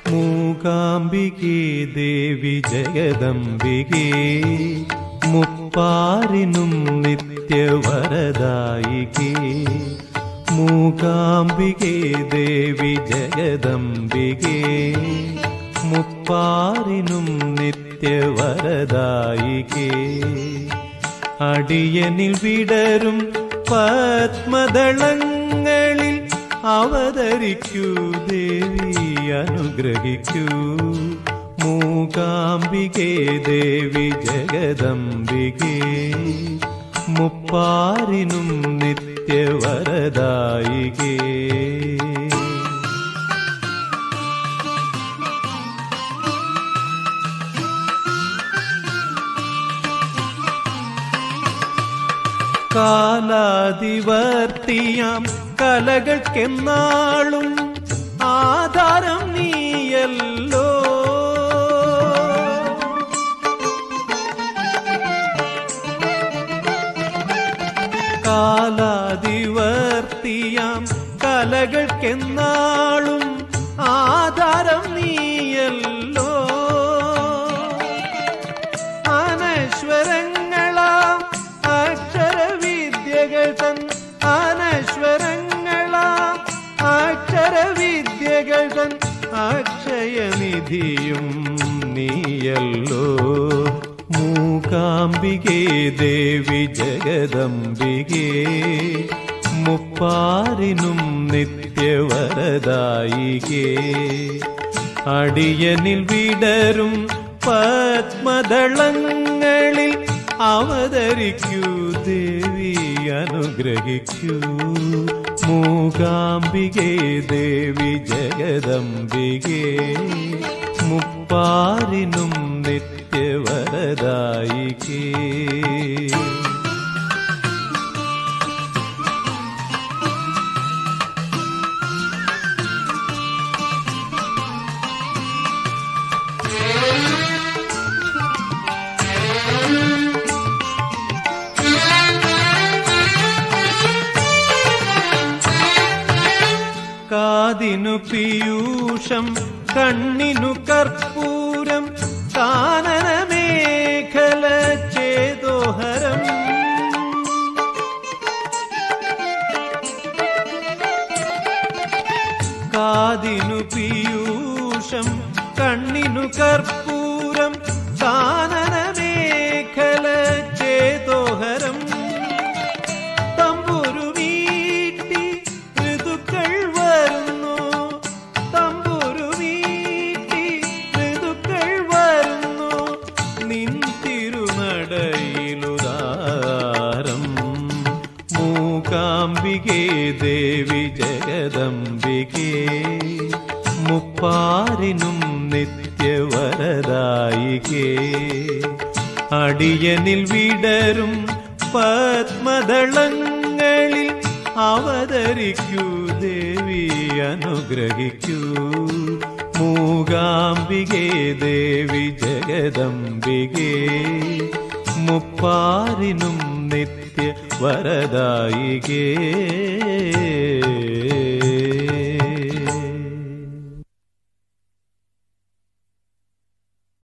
മൂകാംബികേ ദേവി ജഗദംബികേ മുപ്പാരിനും നിത്യവരദായികേ മൂകാംബികേ ദേവി ജഗദംബികേ മുപ്പാരിനും നിത്യവരദായികേ അടിയനിൽ വിടരും പത്മദളങ്ങളിൽ അവതരിക്കൂ ദേവി അനുഗ്രഹിക്കൂ മൂകാംബികേ ദേവി ജഗദംബികേ മുപ്പാരിനും നിത്യവരദായികേ കാലാതിവർത്തിയാം കലകൾക്കെന്നാളും ആധാരം നീയല്ലോ കാലാതിവർത്തിയാം കലകൾക്കെന്നാളും ആധാരം നീയല്ലോ അനശ്വരങ്ങളാം അക്ഷരവിദ്യകൾ തൻ അനശ്വരങ്ങളാം അക്ഷരവിദ്യകൾ തൻ അക്ഷയനിധിയും നീയല്ലോ മൂകാംബികേ ദേവി ജഗദംബികേ മുപ്പാരിനും നിത്യവരദായികേ അടിയനിൽ വിടരും പത്മദളങ്ങളിൽ അവതരിക്കൂ ദേവി അനുഗ്രഹിക്കൂ മൂകാംബികേ ദേവി ജഗദംബികേ മുപ്പാരിനും നിത്യവരദായികേ കാതിനു പീയൂഷം കണ്ണിനു കർപ്പൂരം കാനനമേഖല ചേതോഹരം കാതിനു പീയൂഷം കണ്ണിനു കർപ്പൂരം കാനനമേഖല ചേതോഹരം തമ്പുരു വീട്ടി ഋതുക്കൾ വരുന്നു തമ്പുരു വീട്ടി ഋതുക്കൾ വരുന്നു നിൻ തിരുനടയിലുദാരം മൂകാംബികേ ദേവി ജഗദംബികേ മുപ്പാരിനും നിത്യവരദായികേ അടിയനിൽ വിടരും പത്മദളങ്ങളിൽ അവതരിക്കൂ ദേവി അനുഗ്രഹിക്കൂ മൂകാംബികേ ദേവി ജഗദംബികേ മുപ്പാരിനും നിത്യ വരദായികേ